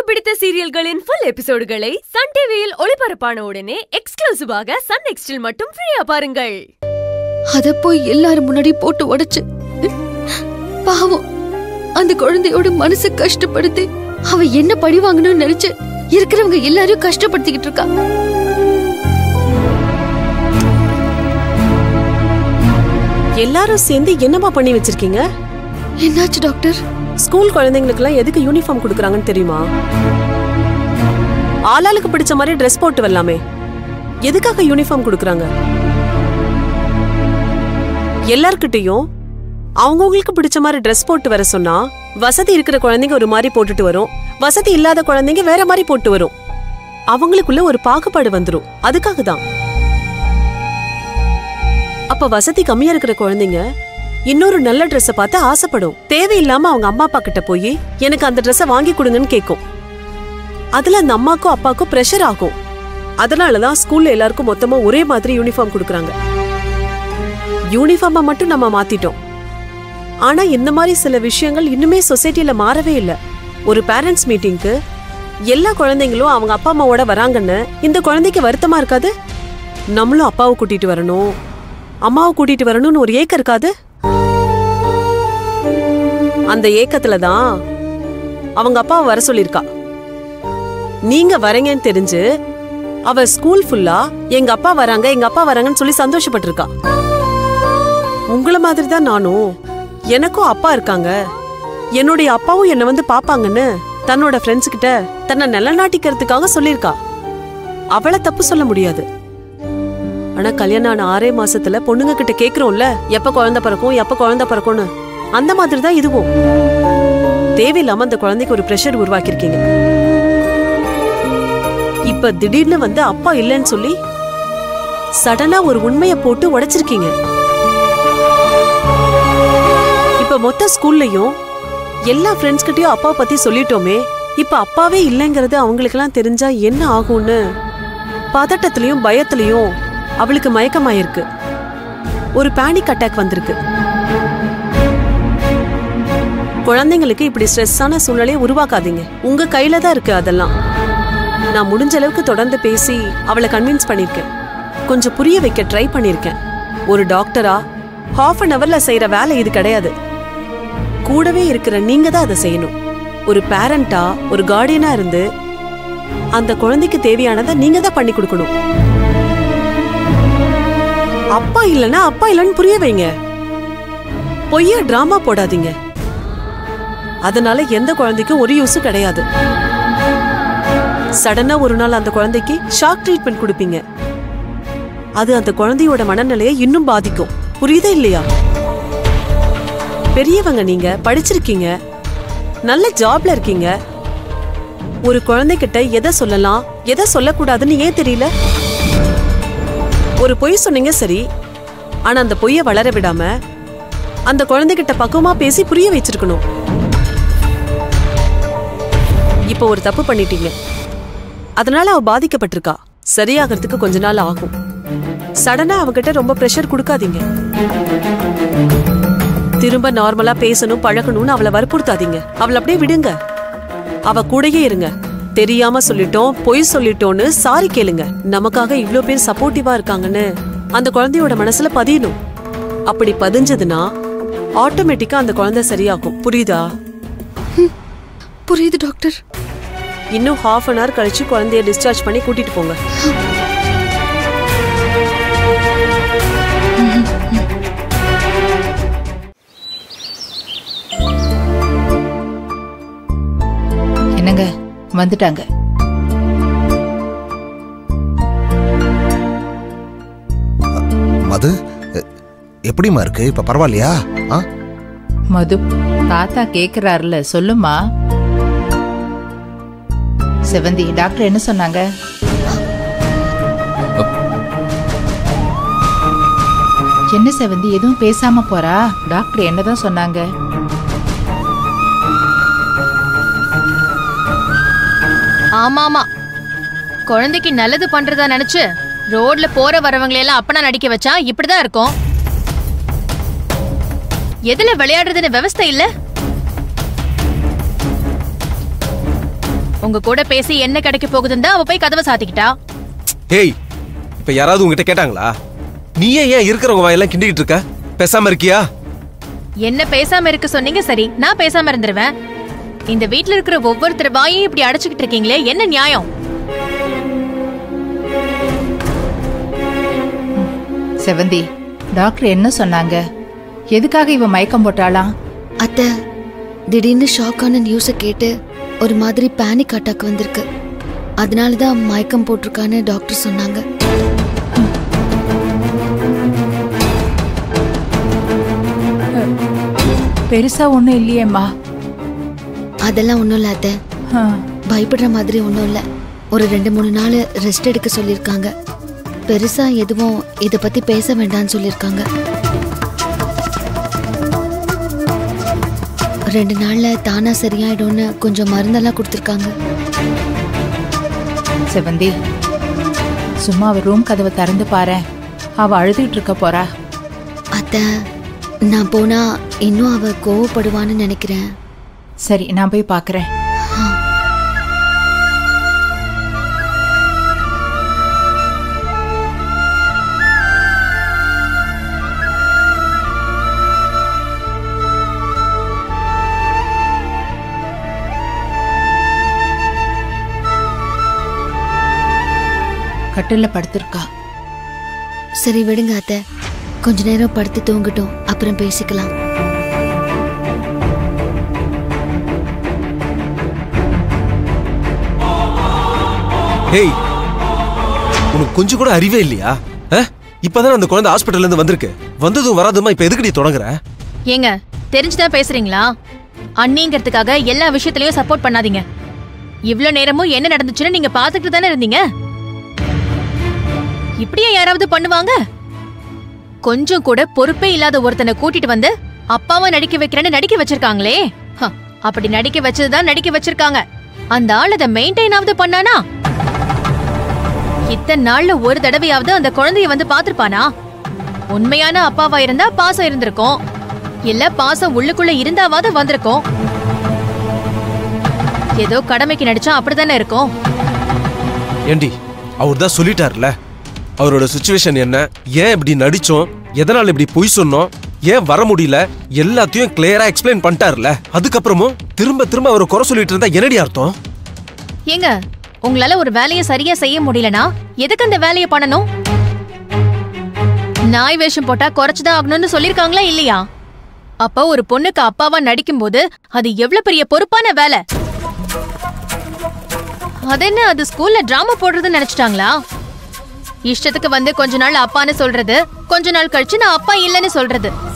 பிடித்த சீரியல்களின் full எபிசோடுகளை Sun டிவியில் ஒளிபரப்பான உடனே எக்ஸ்க்ளூசிவாக சன் நெக்ஸ்டில் மட்டும் ஃப்ரீயா பாருங்கள் அத போய் எல்லாரும் முன்னாடி போட்டு உடைச்சு பாவம் அந்த குழந்தையோட மனசு கஷ்டப்படுத்தி அவ என்ன பழி வாங்கணும்னு நினைச்சு இருக்கிறவங்க எல்லாரையும் கஷ்டப்படுத்திக்கிட்டு இருக்கா எல்லாரும் சேர்ந்து என்னமா பண்ணி வச்சிருக்கீங்க என்னாச்சு டாக்டர் ஸ்கூல் குழந்தைங்களுக்குலாம் எதுக்கு யூனிஃபார்ம் கொடுக்குறாங்கன்னு தெரியுமா ஆளாளுக்கு பிடிச்ச மாதிரி ட்ரெஸ் போட்டு வரலாமே எதுக்காக யூனிஃபார்ம் கொடுக்குறாங்க எல்லார்கிட்டயும் அவங்கவுங்களுக்கு பிடிச்ச மாதிரி ட்ரெஸ் போட்டு வர சொன்னா வசதி இருக்கிற குழந்தைங்க ஒரு மாதிரி போட்டுட்டு வரும் வசதி இல்லாத குழந்தைங்க வேற மாதிரி போட்டு வரும் அவங்களுக்குள்ள ஒரு பாகுபாடு வந்துரும் அதுக்காக தான் அப்ப வசதி கம்மியா இருக்கிற குழந்தைங்க இன்னொரு நல்ல ட்ரெஸ்ஸ பார்த்து ஆசைப்படும் தேவையில்லாம அவங்க அம்மா அப்பா கிட்ட போய் எனக்கு அந்த ட்ரெஸ்ஸ வாங்கி கொடுங்கன்னு கேட்கும் அதுல அந்த அம்மாக்கும் அப்பாக்கும் பிரஷர் ஆகும் அதனாலதான் ஸ்கூல்ல எல்லாருக்கும் மொத்தமா ஒரே மாதிரி யூனிஃபார்ம் கொடுக்கறாங்க யூனிஃபார்மை மட்டும் நம்ம மாத்திட்டோம் ஆனா இந்த மாதிரி சில விஷயங்கள் இன்னுமே சொசைட்டில மாறவே இல்ல ஒரு பேரண்ட்ஸ் மீட்டிங்க்கு எல்லா குழந்தைங்களும் அவங்க அப்பா அம்மாவோட வராங்கன்னு இந்த குழந்தைக்கு வருத்தமா இருக்காது நம்மளும் அப்பாவை கூட்டிட்டு வரணும் அம்மாவை கூட்டிட்டு வரணும்னு ஒரு ஏக்கம் இருக்காது அந்த ஏக்கத்துல தான் அவங்க அப்பாவை வர சொல்லிருக்கா நீங்க வரீங்கன்னு தெரிஞ்சு அவ ஸ்கூல் ஃபுல்லா எங்க அப்பா வராங்க எங்க அப்பா வராங்கன்னு சொல்லி சந்தோஷப்பட்டிருக்கா உங்கள மாதிரி தான் நானும் எனக்கும் அப்பா இருக்காங்க என்னுடைய அப்பாவும் என்ன வந்து பாப்பாங்கன்னு தன்னோட ஃப்ரெண்ட்ஸ் கிட்ட தன்னை நிலநாட்டிக்கிறதுக்காக சொல்லியிருக்கா அவளை தப்பு சொல்ல முடியாது ஆனா கல்யாணம் ஆன ஆறே மாசத்துல பொண்ணுங்க கிட்ட கேக்குறோம்ல எப்ப குழந்தை பிறக்கும் எப்ப குழந்தை பிறக்கும்னு அந்த மாதிரி தான் இதுவும் தேவையில்லாம அந்த குழந்தைக்கு ஒரு பிரஷர் உருவாக்கியிருக்கீங்க இப்ப திடீர்னு வந்து அப்பா இல்லைன்னு சொல்லி சடனா ஒரு உண்மைய போட்டு உடைச்சிருக்கீங்க இப்ப மொத்த ஸ்கூல்லயும் எல்லா ஃப்ரெண்ட்ஸ் கிட்டயும் அப்பா பத்தி சொல்லிட்டோமே இப்ப அப்பாவே இல்லைங்கிறது அவங்களுக்கெல்லாம் தெரிஞ்சா என்ன ஆகும்னு பதட்டத்திலயும் பயத்திலயும் அவளுக்கு மயக்கமாயிருக்கு ஒரு பேனிக் அட்டாக் வந்திருக்கு குழந்தைங்களுக்கு இப்படி ஸ்ட்ரெஸ்ஸான சூழ்நிலையை உருவாக்காதீங்க உங்க கையில தான் இருக்கு அதெல்லாம் நான் முடிஞ்ச அளவுக்கு தொடர்ந்து பேசி அவளை கன்வின்ஸ் பண்ணிருக்கேன் கொஞ்சம் புரிய வைக்க ட்ரை பண்ணிருக்கேன் ஒரு டாக்டரா ஹாஃப் அன் அவர்ல செய்யற வேலை இது கிடையாது கூடவே இருக்கிற நீங்க தான் அதை செய்யணும் ஒரு பேரண்டா ஒரு கார்டியனா இருந்து அந்த குழந்தைக்கு தேவையானதை நீங்க தான் பண்ணி கொடுக்கணும் அப்பா இல்லனா அப்பா இல்லன்னு புரிய வைங்க பொய்யா டிராமா போடாதீங்க அதனால எந்த குழந்தைக்கும் ஒரு யூஸும் கிடையாது சடனா ஒரு நாள் அந்த குழந்தைக்கு ஷாக் ட்ரீட்மெண்ட் கொடுப்பீங்க அது அந்த குழந்தையோட மனநிலையை இன்னும் பாதிக்கும் புரியுதா இல்லையா பெரியவங்க நீங்க படிச்சிருக்கீங்க நல்ல ஜாப்ல இருக்கீங்க ஒரு குழந்தைகிட்ட எதை சொல்லலாம் எதை சொல்லக்கூடாதுன்னு ஏன் தெரியல ஒரு பொய் சொன்னீங்க சரி ஆனா அந்த பொய்ய வளர விடாம அந்த குழந்தைகிட்ட பக்குவமா பேசி புரிய வச்சிருக்கணும் இப்போ ஒரு தப்பு பண்ணிட்டீங்க அதனால அவ பாதிக்கப்பட்டிருக்கா சரியாகிறதுக்கு கொஞ்ச நாள் ஆகும் சடனா அவகிட்ட ரொம்ப பிரஷர் கொடுக்காதீங்க திரும்ப நார்மலா பேசணும் பழகணும்னு அவளை வற்புறுத்தாதீங்க அவளை அப்படியே விடுங்க அவ கூடயே இருங்க தெரியாம சொல்லிட்டோம் பொய் சொல்லிட்டோம்னு சாரி கேளுங்க நமக்காக இவ்ளோ பேர் சப்போர்ட்டிவா இருக்காங்கன்னு அந்த குழந்தையோட மனசுல பதியணும் அப்படி பதிஞ்சதுன்னா ஆட்டோமேட்டிக்கா அந்த குழந்தை சரியாகும் புரியுதா புரியுது டாக்டர் இன்னும் ஹாஃப் அன் ஹவர் கழிச்சு குழந்தைய டிஸ்சார்ஜ் பண்ணி கூட்டிட்டு போங்க என்னங்க வந்துட்டாங்க மது எ- எப்படிம்மா இருக்கு இப்ப பரவாயில்லையா ஆ மது தாத்தா கேக்குறாருல சொல்லுமா செவந்தி டாக்டர் என்ன சொன்னாங்க என்ன செவந்தி எதுவும் பேசாம போறா டாக்டர் என்னதான் சொன்னாங்க ஆமாமா குழந்தைக்கு நல்லது பண்றதா நினைச்சு ரோட்ல போற வரவங்களை எல்லாம் அப்பனா நடிக்க வச்சா இப்படிதான் இருக்கும் எதுல விளையாடுறதுன்னு விவஸ்தை இல்ல உங்க கூட பேசி என்ன கிடைக்க போகுதுன்னு தான் அவ போய் கதவை சாத்திக்கிட்டா ஏய் இப்ப யாராவது உங்ககிட்ட கேட்டாங்களா நீயே ஏன் இருக்கிறவங்க வாயெல்லாம் கிண்டிக்கிட்டு இருக்க பேசாம இருக்கியா என்ன பேசாம இருக்க சொன்னீங்க சரி நான் பேசாம இருந்துருவேன் இந்த வீட்ல இருக்கிற ஒவ்வொருத்தர் வாயையும் இப்படி அடைச்சுக்கிட்டு இருக்கீங்களே என்ன நியாயம் செவந்தி டாக்டர் என்ன சொன்னாங்க எதுக்காக இவ மயக்கம் போட்டாளாம் அத்தை திடீர்னு ஷாக்கான நியூஸை கேட்டு ஒரு மாதிரி பேனிக் அட்டாக் வந்திருக்கு அதனால தான் மயக்கம் போட்டிருக்கான்னு டாக்டர் சொன்னாங்க பெருசா ஒண்ணும் இல்லையேம்மா அதெல்லாம் ஒன்றும் இல்லை அத்தை ஆ, பயப்படுற மாதிரி ஒன்றும் இல்லை ஒரு ரெண்டு மூணு நாள் ரெஸ்ட் எடுக்க சொல்லியிருக்காங்க பெருசா எதுவும் இதை பத்தி பேச வேண்டாம்னு சொல்லியிருக்காங்க ரெண்டு நாள்ல தானா சரியாயிடும்னு கொஞ்சம் மருந்தெல்லாம் கொடுத்துருக்காங்க செவந்தி சும்மா அவ ரூம் கதவை திறந்து பாரேன் அவ அழுதுகிட்டு இருக்க போறா அத்தை நான் போனா இன்னும் அவ கோவப்படுவான்னு நினைக்கிறேன் சரி நான் போய் பாக்குறேன் கட்டில்ல படுத்திருக்கா சரி விடுங்க அத்தை கொஞ்ச நேரம் படுத்து தூங்கட்டும் அப்புறம் பேசிக்கலாம் ஏய் உனக்கு கொஞ்சம் கூட அறிவே இல்லையா அஹ்? இப்பதான் அந்த குழந்தை ஹாஸ்பிட்டல்ல இருந்து வந்திருக்கு வந்ததும் வராதுமா இப்ப எதுக்கு நீ தொடங்குற ஏங்க தெரிஞ்சுதான் பேசுறீங்களா அண்ணிங்கிறதுக்காக எல்லா விஷயத்திலயும் சப்போர்ட் பண்ணாதீங்க இவ்ளோ நேரமும் என்ன நடந்துச்சுன்னு நீங்க பாத்துக்கிட்டு தானே இருந்தீங்க இப்படியே யாராவது பண்ணுவாங்க கொஞ்சம் கூட பொறுப்பே இல்லாத ஒருத்தனை கூட்டிட்டு வந்து அப்பாவை நடிக்க வைக்கிறேன்னு நடிக்க வச்சிருக்காங்களே ஹ, அப்படி நடிக்க வச்சதுதான் நடிக்க வச்சிருக்காங்க அந்த ஆள் அதை மெயின்டைன் ஆவது பண்ணானா இத்தனை நாள்ல ஒரு தடவையாவது அந்த குழந்தைய வந்து பாத்திருப்பானா உண்மையான அப்பாவா இருந்தா பாசம் இருந்திருக்கும் இல்ல பாசம் உள்ளுக்குள்ள இருந்தாவாவது வந்திருக்கும் ஏதோ கடமைக்கு நடிச்சா அப்படித்தானே இருக்கும் ஏண்டி அவர் தான் சொல்லிட்டார்ல அவரோட சுச்சுவேஷன் என்ன ஏன் இப்படி நடிச்சோம் எதனால இப்படி பொய் சொன்னோம் ஏன் வர முடியல எல்லாத்தையும் கிளியரா எக்ஸ்பிளைன் பண்ணிட்டார்ல அதுக்கப்புறமும் திரும்ப திரும்ப அவரை குறை சொல்லிட்டு இருந்தா என்னடி அர்த்தம் ஏங்க உங்களால ஒரு வேலையை சரியா செய்ய முடியலனா எதுக்கு அந்த வேலையை பண்ணணும் நாய் வேஷம் போட்டா குறைச்சுதான் ஆகணும்னு சொல்லிருக்காங்களா இல்லையா அப்ப ஒரு பொண்ணுக்கு அப்பாவா நடிக்கும்போது அது எவ்வளவு பெரிய பொறுப்பான வேலை அதென்ன அது ஸ்கூல்ல டிராமா போடுறதுன்னு நினைச்சிட்டாங்களா இஷ்டத்துக்கு வந்து கொஞ்ச நாள் அப்பான்னு சொல்றது கொஞ்ச நாள் கழிச்சு நான் அப்பா இல்லைன்னு சொல்றது